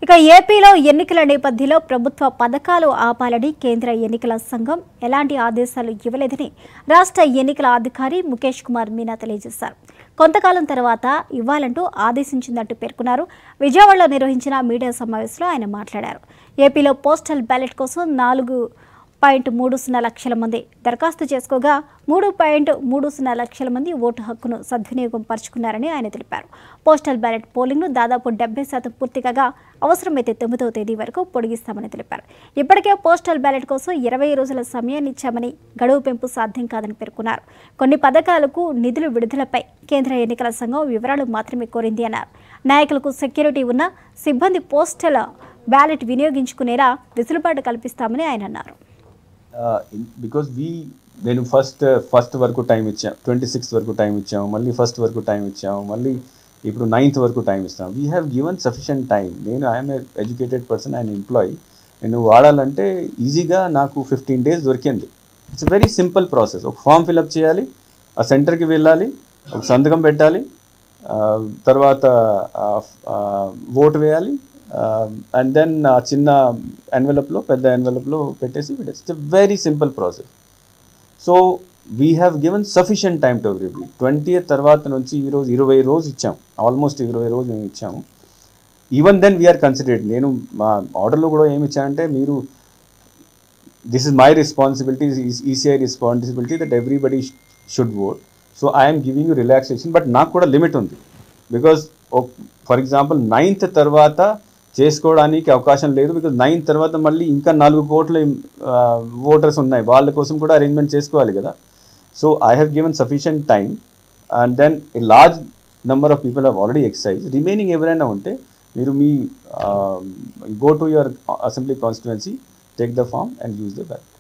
ఇక ఏపీలో ఎన్నికల నేపథ్యంలో ప్రభుత్వ పథకాలు ఆపాలని కేంద్ర ఎన్నికల సంఘం ఎలాంటి ఆదేశాలు ఇవ్వలేదని రాష్ట్ర ఎన్నికల అధికారి ముఖేష్ కుమార్ మీనా తెలియజేశారు కొంతకాలం తర్వాత ఇవ్వాలంటూ ఆదేశించిందంటూ పేర్కొన్నారు విజయవాడలో నిర్వహించిన మీడియా సమావేశంలో ఆయన మాట్లాడారు ఏపీలో పోస్టల్ బ్యాలెట్ కోసం నాలుగు పాయింట్ మూడు సున్నా లక్షల మంది దరఖాస్తు చేసుకోగా మూడు పాయింట్ మూడు సున్నా లక్షల మంది ఓటు హక్కును సద్వినియోగం పరుచుకున్నారని ఆయన తెలిపారు పోస్టల్ బ్యాలెట్ పోలింగ్ను దాదాపు డెబ్బై శాతం పూర్తి కాగా అవసరమైతే తొమ్మిదవ తేదీ వరకు పొడిగిస్తామని తెలిపారు ఇప్పటికే పోస్టల్ బ్యాలెట్ కోసం ఇరవై రోజుల సమయాన్ని ఇచ్చామని గడువు పెంపు సాధ్యం కాదని పేర్కొన్నారు కొన్ని పథకాలకు నిధులు విడుదలపై కేంద్ర ఎన్నికల సంఘం వివరాలు మాత్రమే కోరింది అన్నారు నాయకులకు సెక్యూరిటీ ఉన్న సిబ్బంది పోస్టల్ బ్యాలెట్ వినియోగించుకునేలా వెసులుబాటు కల్పిస్తామని ఆయన అన్నారు బికాస్ వీ నేను ఫస్ట్ ఫస్ట్ వరకు టైం ఇచ్చాం ట్వంటీ సిక్స్త్ వరకు టైం ఇచ్చాము మళ్ళీ ఫస్ట్ వరకు టైం ఇచ్చాము మళ్ళీ ఇప్పుడు నైన్త్ వరకు టైం ఇస్తాం we have given sufficient time నేను ఐఎమ్ ఎడ్యుకేటెడ్ పర్సన్ ఆయన ఎంప్లాయీ నేను వాడాలంటే ఈజీగా నాకు ఫిఫ్టీన్ డేస్ దొరికింది ఇట్స్ వెరీ సింపుల్ ప్రాసెస్ ఒక ఫామ్ ఫిలప్ చేయాలి ఆ సెంటర్కి వెళ్ళాలి ఒక సంతకం పెట్టాలి ఆ, తర్వాత ఓటు వేయాలి అండ్ దెన్ ఆ చిన్న ఎన్వెలప్లో పెద్ద ఎన్వెలప్లో పెట్టేసి it's very simple process so we have given sufficient time to everybody twenty తర్వాత నుంచి ఈరోజు ఇరవై రోజు ఇచ్చాం ఆల్మోస్ట్ ఇరవై రోజు మేము ఇచ్చాము ఈవెన్ దెన్ వీఆర్ కన్సిడర్డ్ నేను మా ఆర్డర్లో కూడా ఏమి ఇచ్చానంటే మీరు this is my responsibility ECI responsibility that everybody should vote so I'm giving you relaxation but నాకు కూడా లిమిట్ ఉంది బికాజ్ ఫర్ ఎగ్జాంపుల్ నైన్త్ తర్వాత చేసుకోవడానికి అవకాశం లేదు బికాజ్ నైన్త్ తర్వాత మళ్ళీ ఇంకా నాలుగు కోట్ల ఓటర్స్ ఉన్నాయి వాళ్ళ కోసం కూడా అరేంజ్మెంట్ చేసుకోవాలి కదా so I have given sufficient time and then a large number of people have already exercise remaining ఎవరైనా ఉంటే మీరు మీ go to your assembly constituency take the form and use the back